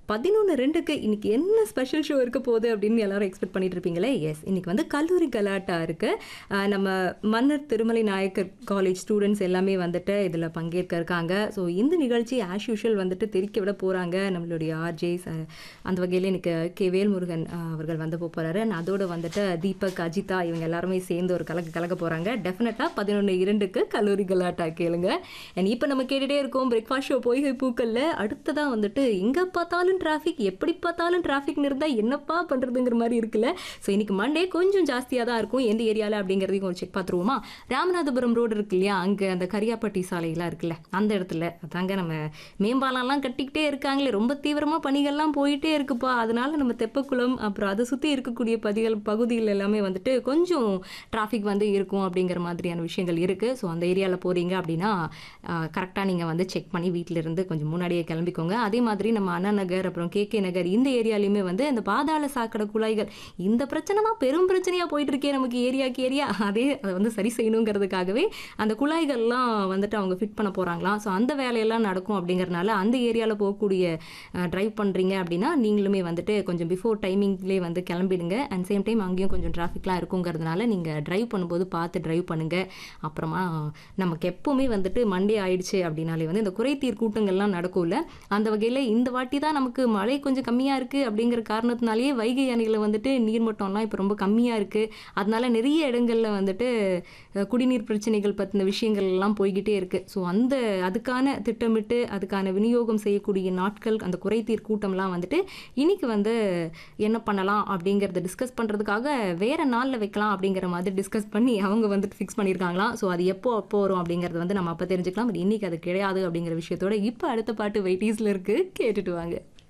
பதினொன்று ரெண்டுக்கு இன்னைக்கு என்ன ஸ்பெஷல் ஷோ இருக்க போகுது அப்படின்னு எல்லாரும் எக்ஸ்பெக்ட் பண்ணிட்டு இருப்பீங்களே எஸ் இன்னைக்கு வந்து கல்லூரி கலாட்டா இருக்கு அஹ் நம்ம மன்னர் திருமலை நாயக்கர் காலேஜ் ஸ்டூடெண்ட்ஸ் எல்லாமே வந்துட்டு இதில் பங்கேற்க இருக்காங்க ஸோ இந்த நிகழ்ச்சி ஆஸ் யூஷுவல் வந்துட்டு தெரிக்க விட போகிறாங்க நம்மளுடைய ஆர்ஜேஸ் அந்த வகையில் எனக்கு கே வேல்முருகன் அஹ், அவர்கள் வந்து போக போகிறாரு அதோட வந்துட்டு தீபக் அஜிதா இவங்க எல்லாருமே சேர்ந்து ஒரு கலக்கு கலக்க போகிறாங்க டெஃபினட்டாக பதினொன்று இரண்டுக்கு கல்லூரி கலாட்டா கேளுங்க அண்ட் இப்போ நம்ம கேட்டுகிட்டே இருக்கோம் பிரேக்ஃபாஸ்ட் ஷோ பொய்கை பூக்கல்ல அடுத்ததாக வந்துட்டு எங்கே பார்த்தாலும் டிராஃபிக் எப்படி பார்த்தாலும் டிராஃபிக்னு இருந்தால் என்னப்பா பண்ணுறதுங்கிற மாதிரி இருக்குல்ல ஸோ இன்னைக்கு மண்டே கொஞ்சம் ஜாஸ்தியாக தான் இருக்கும் எந்த ஏரியாவில் அப்படிங்கிறதையும் கொஞ்சம் செக் பார்த்துருவோமா ராமநாதபுரம் ரோடு இருக்கு இல்லையா அங்கே அந்த கரியாப்பட்டி சாலையெல்லாம் இருக்குல்ல அந்த இடத்துல அதாங்க நம்ம மேம்பாலம்லாம் கட்டிக்கிட்டே இருக்காங்களே ரொம்ப தீவிரமாக பணிகள்லாம் போயிட்டே இருக்குப்பா அதனால நம்ம தெப்பக்குளம் அப்புறம் அதை சுற்றி இருக்கக்கூடிய பதிகள் பகுதிகள் எல்லாமே வந்துட்டு கொஞ்சம் டிராஃபிக் வந்து இருக்கும் அப்படிங்கிற மாதிரியான விஷயங்கள் இருக்குது ஸோ அந்த ஏரியாவில் போகிறீங்க அப்படின்னா கரெக்டாக நீங்கள் வந்து செக் பண்ணி வீட்டில இருந்து கொஞ்சம் முன்னாடியே கிளம்பிக்கோங்க அதே மாதிரி நம்ம அண்ணா நகர் அப்புறம் கே கே நகர் இந்த ஏரியாலையுமே வந்து இந்த பாதாள சாக்கடை குழாய்கள் இந்த பிரச்சனை தான் பெரும் பிரச்சனையாக போயிட்டு இருக்கே நமக்கு ஏரியாக்கு ஏரியா அதே அதை வந்து சரி செய்யணுங்கிறதுக்காகவே அந்த குழாய்கள்லாம் வந்துட்டு அவங்க ஃபிட் பண்ண போகிறாங்களாம் ஸோ அந்த வேலையெல்லாம் நடக்கும் அப்படிங்கறனால அந்த ஏரியாவில் போகக்கூடிய ட்ரைவ் பண்ணுறீங்க அப்படின்னா நீங்களுமே வந்துட்டு கொஞ்சம் பிஃபோர் டைமிங்லேயே வந்து கிளம்பிடுங்க அண்ட் சேம் டைம் அங்கேயும் கொஞ்சம் டிராஃபிக்லாம் இருக்குங்கிறதுனால நீங்கள் ட்ரைவ் பண்ணும்போது பார்த்து ட்ரைவ் பண்ணுங்கள் அப்புறமா நமக்கு எப்போவுமே வந்துட்டு மண்டே ஆயிடுச்சு அப்படின்னாலே வந்து இந்த குறைதீர் கூட்டங்கள்லாம் நடக்கும்ல அந்த வகையில் இந்த வாட்டி தான் நமக்கு மழை கொஞ்சம் கம்மியாக இருக்குது அப்படிங்கிற காரணத்தினாலேயே வைகை அணையில் வந்துட்டு நீர்மட்டம்லாம் இப்போ ரொம்ப கம்மியாக இருக்குது அதனால நிறைய இடங்களில் வந்துட்டு அஹ், குடிநீர் பிரச்சனைகள் பற்றின விஷயங்கள் எல்லாம் போய்கிட்டே இருக்குது ஸோ அந்த அதுக்கான திட்டமிட்டு அதுக்கான விநியோகம் செய்யக்கூடிய நாட்கள் அந்த குறைதீர் கூட்டம்லாம் வந்துட்டு இன்னைக்கு வந்து என்ன பண்ணலாம் அப்படிங்கிறத டிஸ்கஸ் பண்ணுறதுக்காக வேற நாளில் வைக்கலாம் அப்படிங்கிற மாதிரி டிஸ்கஸ் பண்ணி அவங்க வந்துட்டு ஃபிக்ஸ் பண்ணியிருக்காங்களாம் ஸோ அது எப்போ அப்போ வரும் அப்படிங்கிறது வந்து நம்ம அப்போ தெரிஞ்சுக்கலாம் பட் இன்னைக்கு அது கிடையாது அப்படிங்கிற விஷயத்தோட இப்போ அடுத்த பாட்டு வெயிட்டீஸில் இருக்குது கேட்டுட்டு வாங்க